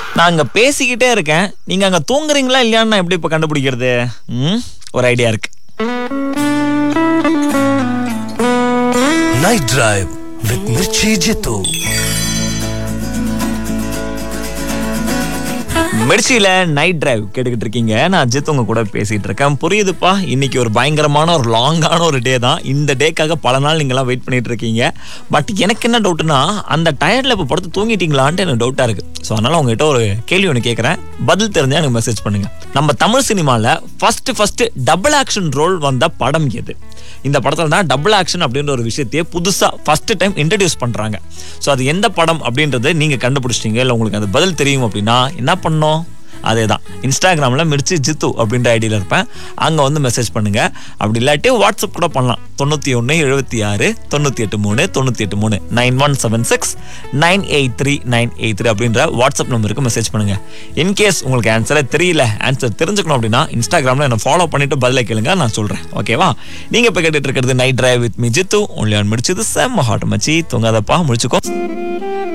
நான் அங்க பேசிக்கிட்டே இருக்கேன் நீங்க அங்க தூங்குறீங்களா இல்லையான்னு நான் எப்படி இப்ப கண்டுபிடிக்கிறது ம் ஒரு ஐடியா இருக்கு Night Drive with Mirchi Jitu. மிர்ச்சியில நைட் டிரைவ் கேட்டுக்கிட்டு இருக்கீங்க நான் அஜித் உங்க கூட பேசிட்டு இருக்கேன் புரியுதுப்பா இன்னைக்கு ஒரு பயங்கரமான ஒரு லாங்கான ஒரு டே தான் இந்த டேக்காக பல நாள் நீங்களாம் வெயிட் பண்ணிட்டு இருக்கீங்க பட் எனக்கு என்ன டவுட்னா அந்த டயர்ட்ல இப்போ படுத்து தூங்கிட்டீங்களான்ட்டு எனக்கு டவுட்டா இருக்கு ஸோ அதனால உங்ககிட்ட ஒரு கேள்வி ஒன்று கேட்குறேன் பதில் தெரிஞ்சா எனக்கு மெசேஜ் பண்ணுங்க நம்ம தமிழ் சினிமாவில் first first double action role வந்த படம் எது இந்த படத்துல தான் டபுள் ஆக்ஷன் அப்படின்ற ஒரு விஷயத்தையே புதுசா ஃபர்ஸ்ட் டைம் இன்ட்ரடியூஸ் பண்றாங்க ஸோ அது எந்த படம் அப்படின்றத நீங்க கண்டுபிடிச்சிட்டீங்க இல்லை உங்களுக்கு அந்த பதில் தெரியும் அப்படின்னா என்ன பண்ணோம் அதே தான் இன்ஸ்டாகிராமில் மிர்ச்சி ஜித்து அப்படின்ற ஐடியில் இருப்பேன் அங்கே வந்து மெசேஜ் பண்ணுங்க அப்படி இல்லாட்டி வாட்ஸ்அப் கூட பண்ணலாம் தொண்ணூற்றி ஒன்று எழுபத்தி ஆறு தொண்ணூற்றி எட்டு மூணு தொண்ணூற்றி எட்டு மூணு nine one seven six nine eight three nine eight three அப்படின்ற வாட்ஸ்அப் நம்பருக்கு மெசேஜ் பண்ணுங்க இன்கேஸ் உங்களுக்கு ஆன்சரே தெரியல ஆன்சர் தெரிஞ்சுக்கணும் அப்படின்னா இன்ஸ்டாகிராமில் என்ன ஃபாலோ பண்ணிட்டு பதிலை கேளுங்க நான் சொல்கிறேன் ஓகேவா நீங்கள் இப்போ கேட்டுட்டு இருக்கிறது night drive with me Jitu only on முடிச்சது செம்ம ஹாட் மச்சி தூங்காதப்பா முடிச்சுக்கோ